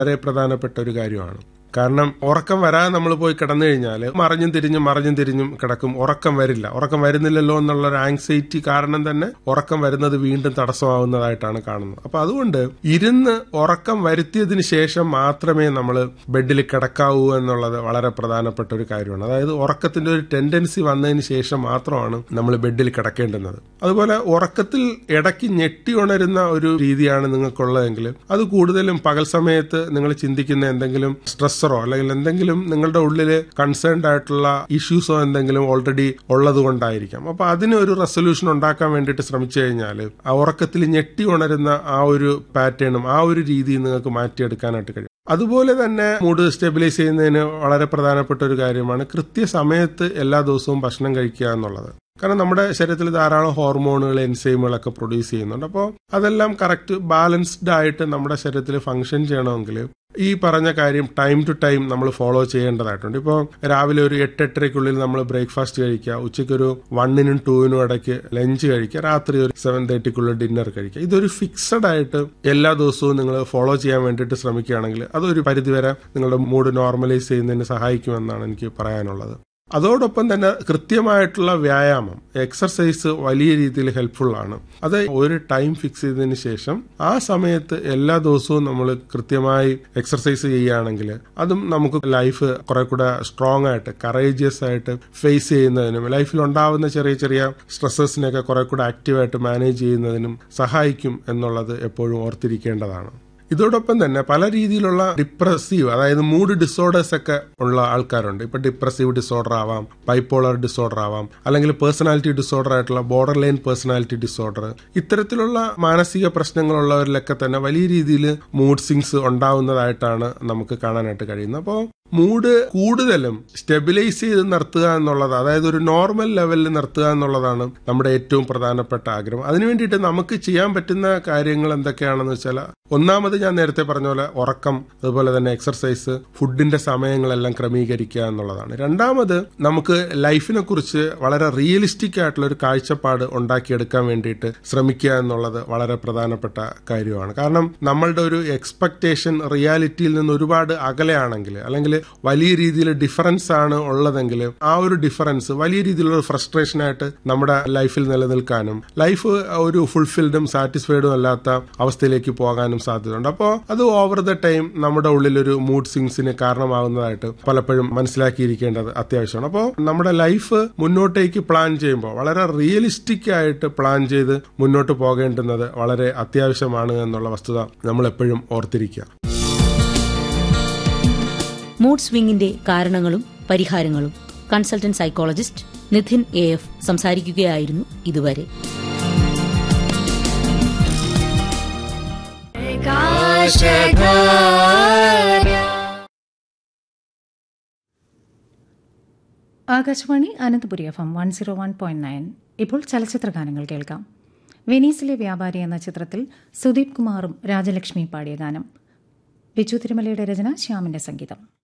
വളരെ പ്രധാനപ്പെട്ട ഒരു കാര്യമാണ് കാരണം ഉറക്കം വരാതെ നമ്മൾ പോയി കിടന്നു കഴിഞ്ഞാൽ മറിഞ്ഞും തിരിഞ്ഞും മറിഞ്ഞും തിരിഞ്ഞും കിടക്കും ഉറക്കം വരില്ല ഉറക്കം വരുന്നില്ലല്ലോ എന്നുള്ള ഒരു ആങ്സൈറ്റി കാരണം തന്നെ ഉറക്കം വരുന്നത് വീണ്ടും തടസ്സമാവുന്നതായിട്ടാണ് കാണുന്നത് അപ്പൊ അതുകൊണ്ട് ഇരുന്ന് ഉറക്കം വരുത്തിയതിന് ശേഷം മാത്രമേ നമ്മൾ ബെഡിൽ കിടക്കാവൂ എന്നുള്ളത് വളരെ പ്രധാനപ്പെട്ട ഒരു കാര്യമാണ് അതായത് ഉറക്കത്തിന്റെ ഒരു ടെൻഡൻസി വന്നതിന് ശേഷം മാത്രമാണ് നമ്മൾ ബെഡിൽ കിടക്കേണ്ടുന്നത് അതുപോലെ ഉറക്കത്തിൽ ഇടയ്ക്ക് ഞെട്ടി ഉണരുന്ന ഒരു രീതിയാണ് നിങ്ങൾക്കുള്ളതെങ്കിൽ അത് കൂടുതലും പകൽ സമയത്ത് നിങ്ങൾ ചിന്തിക്കുന്ന എന്തെങ്കിലും സ്ട്രെസ്സറോ അല്ലെങ്കിൽ എന്തെങ്കിലും നിങ്ങളുടെ ഉള്ളിൽ കൺസേൺഡ് ആയിട്ടുള്ള ഇഷ്യൂസോ എന്തെങ്കിലും ഓൾറെഡി ഉള്ളത് കൊണ്ടായിരിക്കാം അപ്പൊ അതിന് ഒരു റെസൊല്യൂഷൻ ഉണ്ടാക്കാൻ വേണ്ടിയിട്ട് ശ്രമിച്ചു കഴിഞ്ഞാൽ ആ ഉറക്കത്തിൽ ഞെട്ടി ഉണരുന്ന ആ ഒരു പാറ്റേണും ആ ഒരു രീതിയും നിങ്ങൾക്ക് മാറ്റിയെടുക്കാനായിട്ട് കഴിയും അതുപോലെ തന്നെ മൂഡ് സ്റ്റെബിലൈസ് ചെയ്യുന്നതിന് വളരെ പ്രധാനപ്പെട്ട ഒരു കാര്യമാണ് കൃത്യസമയത്ത് എല്ലാ ദിവസവും ഭക്ഷണം കഴിക്കുക എന്നുള്ളത് കാരണം നമ്മുടെ ശരീരത്തിൽ ധാരാളം ഹോർമോണുകൾ എൻസൈമുകളൊക്കെ പ്രൊഡ്യൂസ് ചെയ്യുന്നുണ്ട് അപ്പോൾ അതെല്ലാം കറക്റ്റ് ബാലൻസ്ഡ് ആയിട്ട് നമ്മുടെ ശരീരത്തിൽ ഫംഗ്ഷൻ ചെയ്യണമെങ്കിൽ ഈ പറഞ്ഞ കാര്യം ടൈം ടു ടൈം നമ്മൾ ഫോളോ ചെയ്യേണ്ടതായിട്ടുണ്ട് ഇപ്പോൾ രാവിലെ ഒരു എട്ട് എട്ടരയ്ക്കുള്ളിൽ നമ്മൾ ബ്രേക്ക്ഫാസ്റ്റ് കഴിക്കുക ഉച്ചയ്ക്ക് ഒരു വണ്ണിനും ടൂവിനും ഇടയ്ക്ക് ലഞ്ച് കഴിക്കുക രാത്രി ഒരു സെവൻ തേർട്ടിക്കുള്ളിൽ ഡിന്നർ കഴിക്കുക ഇതൊരു ഫിക്സഡ് ആയിട്ട് എല്ലാ ദിവസവും നിങ്ങൾ ഫോളോ ചെയ്യാൻ വേണ്ടിയിട്ട് ശ്രമിക്കുകയാണെങ്കിൽ അതൊരു പരിധിവരെ നിങ്ങളുടെ മൂഡ് നോർമലൈസ് ചെയ്യുന്നതിന് സഹായിക്കുമെന്നാണ് എനിക്ക് പറയാനുള്ളത് അതോടൊപ്പം തന്നെ കൃത്യമായിട്ടുള്ള വ്യായാമം എക്സർസൈസ് വലിയ രീതിയിൽ ഹെൽപ്ഫുൾ ആണ് അത് ഒരു ടൈം ഫിക്സ് ചെയ്തതിന് ശേഷം ആ സമയത്ത് എല്ലാ ദിവസവും നമ്മൾ കൃത്യമായി എക്സർസൈസ് ചെയ്യുകയാണെങ്കിൽ അതും നമുക്ക് ലൈഫ് കുറെ കൂടെ സ്ട്രോങ് ആയിട്ട് കറേജിയസ് ആയിട്ട് ഫേസ് ചെയ്യുന്നതിനും ലൈഫിൽ ഉണ്ടാവുന്ന ചെറിയ ചെറിയ സ്ട്രെസ്സസിനെയൊക്കെ കുറെ കൂടെ ആക്റ്റീവായിട്ട് മാനേജ് ചെയ്യുന്നതിനും സഹായിക്കും എന്നുള്ളത് എപ്പോഴും ഓർത്തിരിക്കേണ്ടതാണ് ഇതോടൊപ്പം തന്നെ പല രീതിയിലുള്ള ഡിപ്രസീവ് അതായത് മൂഡ് ഡിസോർഡേഴ്സ് ഒക്കെ ഉള്ള ആൾക്കാരുണ്ട് ഇപ്പൊ ഡിപ്രസീവ് ഡിസോർഡർ ആവാം ബൈപ്പോളർ ഡിസോർഡർ ആവാം അല്ലെങ്കിൽ പേഴ്സണാലിറ്റി ഡിസോർഡർ ആയിട്ടുള്ള ബോർഡർ ലൈൻ പേഴ്സണാലിറ്റി ഡിസോർഡർ ഇത്തരത്തിലുള്ള മാനസിക പ്രശ്നങ്ങളുള്ളവരിലൊക്കെ തന്നെ വലിയ രീതിയിൽ മൂഡ് സിങ്സ് ഉണ്ടാവുന്നതായിട്ടാണ് നമുക്ക് കാണാനായിട്ട് കഴിയുന്നത് അപ്പോൾ മൂഡ് കൂടുതലും സ്റ്റെബിലൈസ് ചെയ്ത് നിർത്തുക എന്നുള്ളത് അതായത് ഒരു നോർമൽ ലെവലിൽ നിർത്തുക എന്നുള്ളതാണ് നമ്മുടെ ഏറ്റവും പ്രധാനപ്പെട്ട ആഗ്രഹം അതിനു വേണ്ടിയിട്ട് നമുക്ക് ചെയ്യാൻ പറ്റുന്ന കാര്യങ്ങൾ എന്തൊക്കെയാണെന്ന് വെച്ചാൽ ഒന്നാമത് ഞാൻ നേരത്തെ പറഞ്ഞ പോലെ ഉറക്കം അതുപോലെ തന്നെ എക്സർസൈസ് ഫുഡിന്റെ സമയങ്ങളെല്ലാം ക്രമീകരിക്കുക എന്നുള്ളതാണ് രണ്ടാമത് നമുക്ക് ലൈഫിനെ കുറിച്ച് വളരെ റിയലിസ്റ്റിക് ആയിട്ടുള്ള ഒരു കാഴ്ചപ്പാട് ഉണ്ടാക്കിയെടുക്കാൻ വേണ്ടിയിട്ട് ശ്രമിക്കുക എന്നുള്ളത് വളരെ പ്രധാനപ്പെട്ട കാര്യമാണ് കാരണം നമ്മളുടെ ഒരു എക്സ്പെക്ടേഷൻ റിയാലിറ്റിയിൽ നിന്ന് ഒരുപാട് അകലെയാണെങ്കിൽ അല്ലെങ്കിൽ വലിയ രീതിയിൽ ഡിഫറൻസ് ആണ് ഉള്ളതെങ്കിൽ ആ ഒരു ഡിഫറൻസ് വലിയ രീതിയിലുള്ള ഒരു ഫ്രസ്ട്രേഷൻ ആയിട്ട് നമ്മുടെ ലൈഫിൽ നിലനിൽക്കാനും ലൈഫ് ഒരു ഫുൾഫിൽഡും സാറ്റിസ്ഫൈഡും അല്ലാത്ത അവസ്ഥയിലേക്ക് പോകാനും സാധ്യതയുണ്ട് അപ്പോൾ അത് ഓവർ ദ ടൈം നമ്മുടെ ഉള്ളിൽ ഒരു മൂഡ് സിങ്സിന് കാരണമാകുന്നതായിട്ട് പലപ്പോഴും മനസ്സിലാക്കിയിരിക്കേണ്ടത് അത്യാവശ്യമാണ് അപ്പോൾ നമ്മുടെ ലൈഫ് മുന്നോട്ടേക്ക് പ്ലാൻ ചെയ്യുമ്പോൾ വളരെ റിയലിസ്റ്റിക് ആയിട്ട് പ്ലാൻ ചെയ്ത് മുന്നോട്ട് പോകേണ്ടുന്നത് വളരെ അത്യാവശ്യമാണ് എന്നുള്ള വസ്തുത നമ്മൾ എപ്പോഴും ഓർത്തിരിക്കുക മൂഡ് സ്വിംഗിന്റെ കാരണങ്ങളും പരിഹാരങ്ങളും consultant psychologist Nidhin A F സംസാരിക്കുകയായിരുന്നു ഇതുവരെ Akashvani Ananthapuri F M one zero one point nine ഇപ്പോൾ ചലച്ചിത്ര ഗാനങ്ങൾ കേൾക്കാം വെനീസിലെ വ്യാപാരി എന്ന ചിത്രത്തിൽ സുദീപ് കുമാറും രാജലക്ഷ്മി പാടിയ ഗാനം ബിജു തിരുമലയുടെ രചന ശ്യാമിന്റെ സംഗീതം